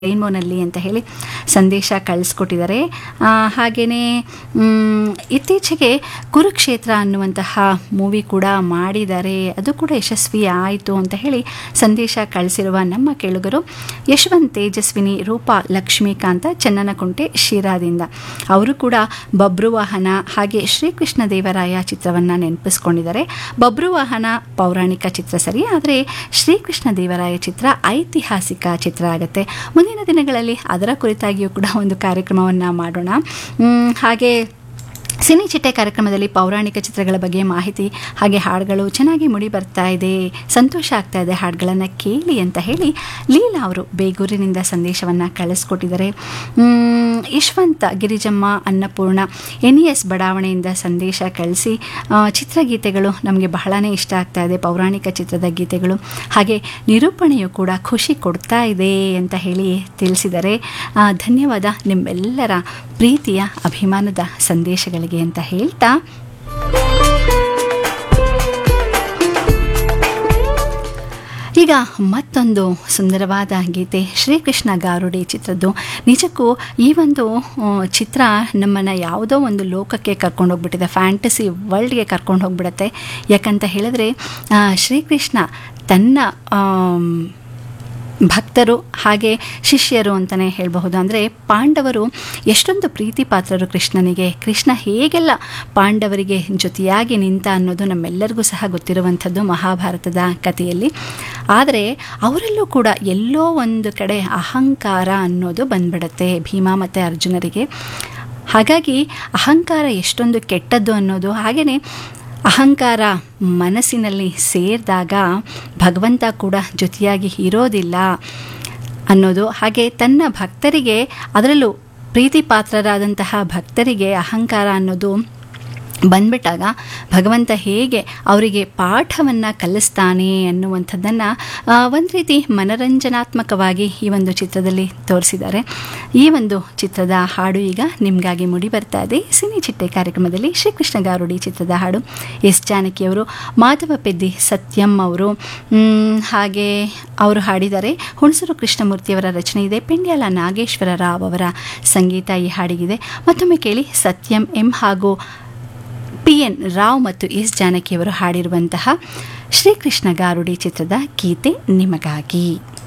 ರೈನ್ಬೋನಲ್ಲಿ ಅಂತ ಹೇಳಿ ಸಂದೇಶ ಕಳಿಸ್ಕೊಟ್ಟಿದ್ದಾರೆ ಹಾಗೆಯೇ ಇತ್ತೀಚೆಗೆ ಕುರುಕ್ಷೇತ್ರ ಅನ್ನುವಂತಹ ಮೂವಿ ಕೂಡ ಮಾಡಿದ್ದಾರೆ ಅದು ಕೂಡ ಯಶಸ್ವಿ ಆಯಿತು ಅಂತ ಹೇಳಿ ಸಂದೇಶ ಕಳಿಸಿರುವ ನಮ್ಮ ಕೇಳುಗರು ಯಶವಂತ್ ತೇಜಸ್ವಿನಿ ರೂಪಾ ಲಕ್ಷ್ಮೀಕಾಂತ ಚನ್ನನಕುಂಟೆ ಶಿರಾದಿಂದ ಅವರು ಕೂಡ ಬಬ್ರುವಾಹನ ಹಾಗೆ ಶ್ರೀಕೃಷ್ಣ ದೇವರಾಯ ಚಿತ್ರವನ್ನು ನೆನಪಿಸ್ಕೊಂಡಿದ್ದಾರೆ ಬಬ್ರುವಾಹನ ಪೌರಾಣಿಕ ಚಿತ್ರ ಸರಿ ಆದರೆ ಶ್ರೀಕೃಷ್ಣ ದೇವರಾಯ ಚಿತ್ರ ಐತಿಹಾಸಿಕ ಚಿತ್ರ ಆಗುತ್ತೆ ಮುಂದಿನ ದಿನಗಳಲ್ಲಿ ಅದರ ಕುರಿತಾಗಿಯೂ ಕೂಡ ಒಂದು ಕಾರ್ಯಕ್ರಮವನ್ನು ಮಾಡೋಣ ಮ್, ಹಾಗೆ ಸಿನಿ ಚಿಟ್ಟೆ ಕಾರ್ಯಕ್ರಮದಲ್ಲಿ ಪೌರಾಣಿಕ ಚಿತ್ರಗಳ ಬಗ್ಗೆ ಮಾಹಿತಿ ಹಾಗೆ ಹಾಡುಗಳು ಚೆನ್ನಾಗಿ ಮುಡಿ ಬರ್ತಾ ಇದೆ ಸಂತೋಷ ಆಗ್ತಾ ಇದೆ ಹಾಡುಗಳನ್ನು ಕೇಳಿ ಅಂತ ಹೇಳಿ ಲೀಲಾ ಅವರು ಬೇಗೂರಿನಿಂದ ಸಂದೇಶವನ್ನು ಕಳಿಸ್ಕೊಟ್ಟಿದ್ದಾರೆ ಮ್, Yashwanth Girijamma Annapoorna N E S ಬಡಾವಣೆಯಿಂದ ಸಂದೇಶ ಕಳಿಸಿ ಆ, ಚಿತ್ರಗೀತೆಗಳು ನಮಗೆ ಬಹಳನೇ ಇಷ್ಟ ಆಗ್ತಾ ಇದೆ ಪೌರಾಣಿಕ ಚಿತ್ರದ ಗೀತೆಗಳು ಹಾಗೆ ನಿರೂಪಣೆಯು ಕೂಡ ಖುಷಿ ಕೊಡ್ತಾ ಇದೆ ಅಂತ ಹೇಳಿ ತಿಳಿಸಿದ್ದಾರೆ ಆ, ಧನ್ಯವಾದ ನಿಮ್ಮೆಲ್ಲರ ಪ್ರೀತಿಯ ಅಭಿಮಾನದ ಸಂದೇಶಗಳಿಗೆ ಅಂತ ಹೇಳ್ತಾ ಈಗ ಮತ್ತೊಂದು ಸುಂದರವಾದ ಗೀತೆ ಶ್ರೀಕೃಷ್ಣ ಗಾರುಡಿ ಚಿತ್ರದ್ದು ನಿಜಕ್ಕೂ ಈ ಒಂದು ಆ, ಚಿತ್ರ ನಮ್ಮನ್ನು ಯಾವುದೋ ಒಂದು ಲೋಕಕ್ಕೆ ಕರ್ಕೊಂಡು ಹೋಗ್ಬಿಟ್ಟಿದೆ ಫ್ಯಾಂಟಸಿ ವರ್ಲ್ಡ್ಗೆ ಕರ್ಕೊಂಡು ಹೋಗ್ಬಿಡುತ್ತೆ ಯಾಕಂತ ಹೇಳಿದ್ರೆ ಆ, ಶ್ರೀಕೃಷ್ಣ ತನ್ನ ಆಮ್, ಭಕ್ತರು ಹಾಗೆ ಶಿಷ್ಯರು ಅಂತಲೇ ಹೇಳಬಹುದು ಅಂದರೆ ಪಾಂಡವರು ಎಷ್ಟೊಂದು ಪ್ರೀತಿ ಪಾತ್ರರು ಕೃಷ್ಣನಿಗೆ ಕೃಷ್ಣ ಹೇಗೆಲ್ಲ ಪಾಂಡವರಿಗೆ ಜೊತೆಯಾಗಿ ನಿಂತ ಅನ್ನೋದು ನಮ್ಮೆಲ್ಲರಿಗೂ ಸಹ ಗೊತ್ತಿರುವಂಥದ್ದು ಮಹಾಭಾರತದ ಕಥೆಯಲ್ಲಿ ಆದರೆ ಅವರಲ್ಲೂ ಕೂಡ ಎಲ್ಲೋ ಒಂದು ಕಡೆ ಅಹಂಕಾರ ಅನ್ನೋದು ಬಂದ್ಬಿಡುತ್ತೆ ಭೀಮಾ ಮತ್ತು ಅರ್ಜುನರಿಗೆ ಹಾಗಾಗಿ ಅಹಂಕಾರ ಎಷ್ಟೊಂದು ಕೆಟ್ಟದ್ದು ಅನ್ನೋದು ಹಾಗೆಯೇ ಅಹಂಕಾರ ಮನಸ್ಸಿನಲ್ಲಿ ಸೇರಿದಾಗ ಭಗವಂತ ಕೂಡ ಜೊತೆಯಾಗಿ ಇರೋದಿಲ್ಲ ಅನ್ನೋದು ಹಾಗೆ ತನ್ನ ಭಕ್ತರಿಗೆ ಅದರಲ್ಲೂ ಪ್ರೀತಿ ಪಾತ್ರರಾದಂತಹ ಭಕ್ತರಿಗೆ ಅಹಂಕಾರ ಅನ್ನೋದು ಬಂದ್ಬಿಟ್ಟಾಗ ಭಗವಂತ ಹೇಗೆ ಅವರಿಗೆ ಪಾಠವನ್ನು ಕಲಿಸ್ತಾನೆ ಅನ್ನುವಂಥದ್ದನ್ನು ಒಂದು ರೀತಿ ಮನರಂಜನಾತ್ಮಕವಾಗಿ ಈ ಒಂದು ಚಿತ್ರದಲ್ಲಿ ತೋರಿಸಿದ್ದಾರೆ ಈ ಒಂದು ಚಿತ್ರದ ಹಾಡು ಈಗ ನಿಮಗಾಗಿ ಮೂಡಿ ಬರ್ತಾ ಇದೆ ಸಿನಿ ಚಿಟ್ಟೆ ಕಾರ್ಯಕ್ರಮದಲ್ಲಿ ಶ್ರೀಕೃಷ್ಣ ಗಾರುಡಿ ಚಿತ್ರದ ಹಾಡು ಎಸ್ ಜಾನಕಿಯವರು ಮಾಧವ ಪೆದ್ದಿ ಸತ್ಯಂ ಅವರು ಮ್, ಹಾಗೆ ಅವರು ಹಾಡಿದ್ದಾರೆ ಹುಣಸೂರು ಕೃಷ್ಣಮೂರ್ತಿಯವರ ರಚನೆ ಇದೆ ಪೆಂಡ್ಯಾಲ ನಾಗೇಶ್ವರ ರಾವ್ ಅವರ ಸಂಗೀತ ಈ ಹಾಡಿಗಿದೆ ಮತ್ತೊಮ್ಮೆ ಕೇಳಿ ಸತ್ಯಂ ಎಂ ಹಾಗೂ ಪಿ ಎನ್ ರಾವ್ ಮತ್ತು ಎಸ್ ಜಾನಕಿಯವರು ಹಾಡಿರುವಂತಹ ಶ್ರೀಕೃಷ್ಣ ಗಾರುಡಿ ಚಿತ್ರದ ಗೀತೆ ನಿಮಗಾಗಿ